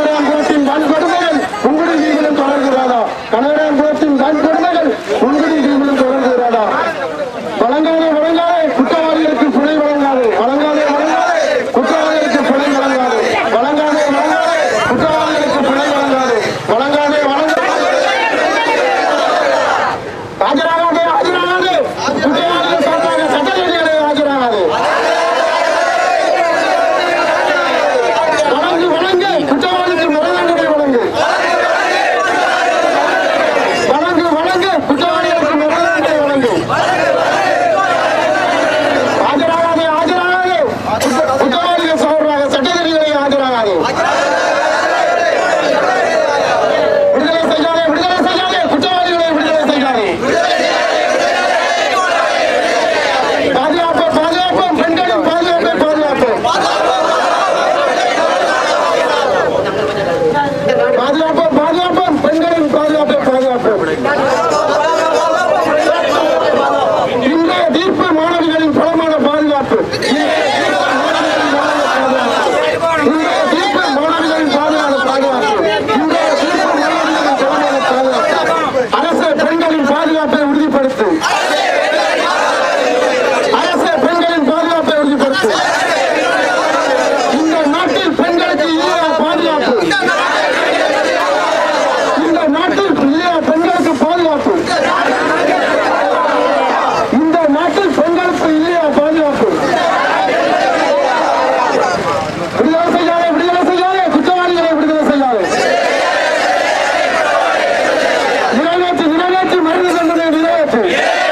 கனகராம்புரத்தின் வன்கொடுமைகள் உங்குடி தீவிலும் தொடர்கிறதா கனகராம்புரத்தின் வன்கொடுமைகள் உங்குடி தீவிலும் தொடர்கிறதா வழங்காதே வழங்காதே குற்றவாளிகளுக்கு பிழை வழங்காதே வழங்காதே வழங்காதே குற்றவாளிகளுக்கு பிழை வழங்காதே வழங்காதே வழங்காதே குற்றவாளிகளுக்கு பிழை வழங்காதே வழங்காதே வழங்காதே ஆஜராகாதே ஆஜராகாதே குற்றவாளிகள் சார்பாக சட்ட ரீதியாக ஆஜராகாதே வழங்கு வழங்கு குற்றவாளிக்கு மரணதண்டனை வழங்கு வழங்கு வழங்கு குற்றவாளிகளுக்கு மரணதண்டனை வழங்கு ஆஜராகாதே ஆஜராகாதே குற்ற- குற்றவாளிகள் சார்பாக சட்டத்திரிகளை ஆஜராகாதே விடுதலை செய்யாதே விடுதலை செய்யாதே குற்றவாளிகளை விடுதலை செய்யாதே பாதுகாப்பு பாதுகாப்பு பெண்களின் பாதுகாப்பை பாதுகாப்பு பாதுகாப்பு பாதுகாப்பு பெண்களின் பாதுகாப்பை பாதுகாப்பு இன்றைய தீர்ப்பு மாணவிகளின் பலமான பாதுகாப்பு இன்றைய தீர்ப்பு மாணவிகளின் பாதுகாப்பு பாதுகாப்பு இன்றைய தீர்ப்பு மாணவிகளின் பலமான பாதுகாப்பு அரசு பெண்களின் பாதுகாப்பை உறுதிப்படுத்து அரசு பெண்களின் பாதுகாப்பை உறுதிப்படுத்து இந்த நாட்டில் பெண்களுக்கு இல்லையா பாதுகாப்பு இந்த நாட்டில் இல்லையா பெண்களுக்கு பாதுகாப்பு இந்த நாட்டில் பெண்களுக்கு இல்லையா பாதுகாப்பு விடுதலை செய்யாதே விடுதலை செய்யாதே குற்றவாளிகளை விடுதலை செய்யாதே நிறைவேற்று நிறைவேற்று மருந்து தண்டனை நிறைவேற்று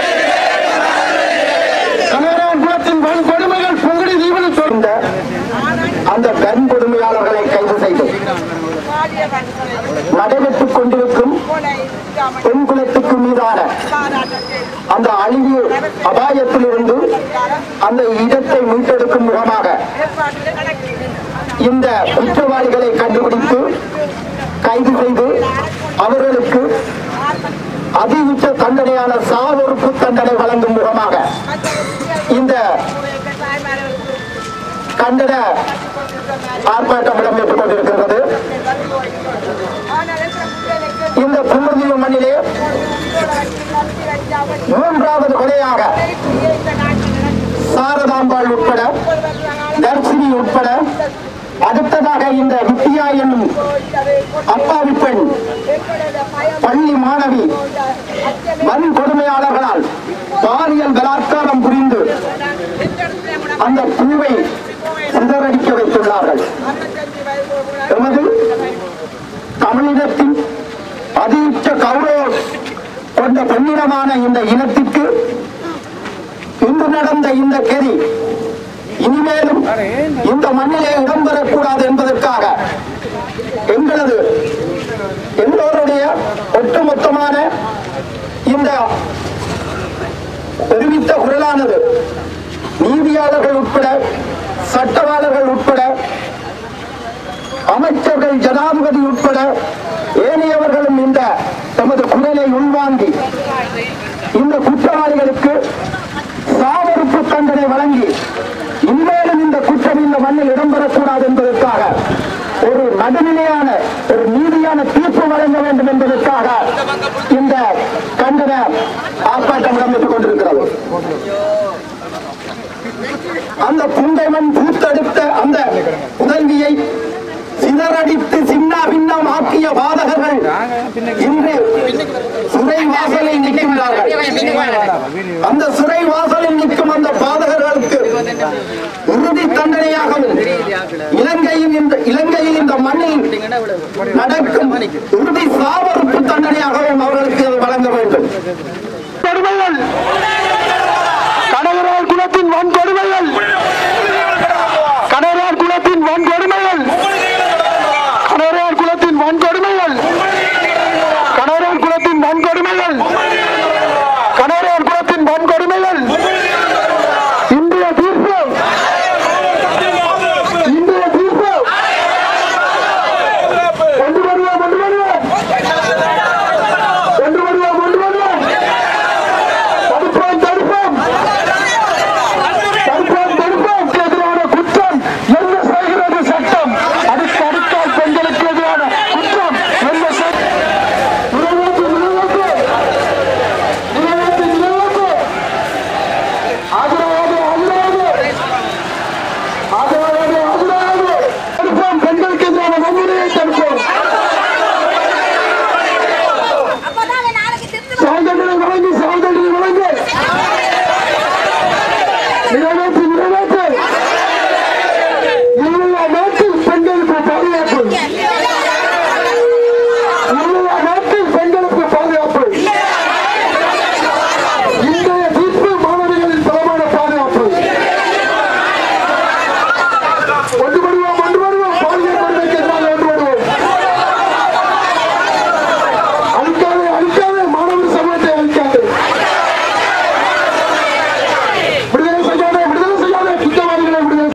கனகரான் குலத்தின் வன்கொடுமைகள் பொங்கடி தீபனை சொல்ந்த அந்த கண்கொடுமையாளர்களை கைது செய்து நடைபெற்றுக் கொண்டிருக்கும் பெண் குலத்துக்கு மீதான அந்த அழிவு அபாயத்திலிருந்து அந்த இடத்தை மீட்டெடுக்கும் முகமாக இந்த குற்றவாளிகளை கண்டுபிடித்து கைது செய்து அவர்களுக்கு அதிஉச்ச தண்டனையான சாவொறுப்பு தண்டனை வழங்கும் முகமாக இந்த கண்டன ஆர்ப்பாட்டம் இடம்பெற்றுக் கொண்டிருக்கிறது இந்த புன்னதீவு மண்ணிலே மூன்றாவது கொலையாக சாரதாம்பாள் உட்பட தர்சினி உட்பட அடுத்ததாக இந்த வித்தியா என்னும் அப்பாவி பெண் பள்ளி மாணவி வன்கொடுமையாளர்களால் பாலியல் பலாத்காரம் புரிந்து அந்த பூவை சிதறடிக்க வைத்துள்ளார்கள் எமது தமிழினத்தின் அதியுச்ச கௌரவம் கொண்ட பெண்ணிடமான இந்த இனத்திற்கு இன்று நடந்த இந்த கெதி இனிமேலும் இந்த மண்ணிலே இடம்பெறக்கூடாது என்பதற்காக எங்களது எல்லோருடைய ஒட்டுமொத்தமான இந்த தெரிவித்த குரலானது நீதியாளர்கள் உட்பட சட்டவாளர்கள் உட்பட அமைச்சர்கள் ஜனாதிபதி உட்பட ஏனையவர்களும் இந்த தமது குரலை உள்வாங்கி இந்த குற்றவாளிகளுக்கு சாவறுப்பு தண்டனை வழங்கி இனிமேலும் இந்த குற்றம் இந்த மண்ணில் இடம்பெறக்கூடாது என்பதற்காக ஒரு நடுநிலையான ஒரு நீதியான தீர்ப்பு வழங்க வேண்டும் என்பதற்காக இந்த கண்டன ஆர்ப்பாட்டம் இடம்பெற்றுக் கொண்டிருக்கிறது அந்த புண்டைமன் பூத்தெடுத்த அந்த புதல்வியை சிதறடித்து சின்ன பின்னம் ஆக்கிய பாதகர்கள் இன்று சிறை வாசலில் நிற்கின்றார்கள் அந்த சிறை வாசலில் நிற்கும் அந்த பாதகர்களுக்கு இறுதி தண்டனையாகவும் இலங்கையின் இந்த இலங்கையில் இந்த மண்ணில் நடக்கும் இறுதி சாவறுப்பு தண்டனையாகவும் அவர்களுக்கு வழங்க வேண்டும் கொடுமைகள்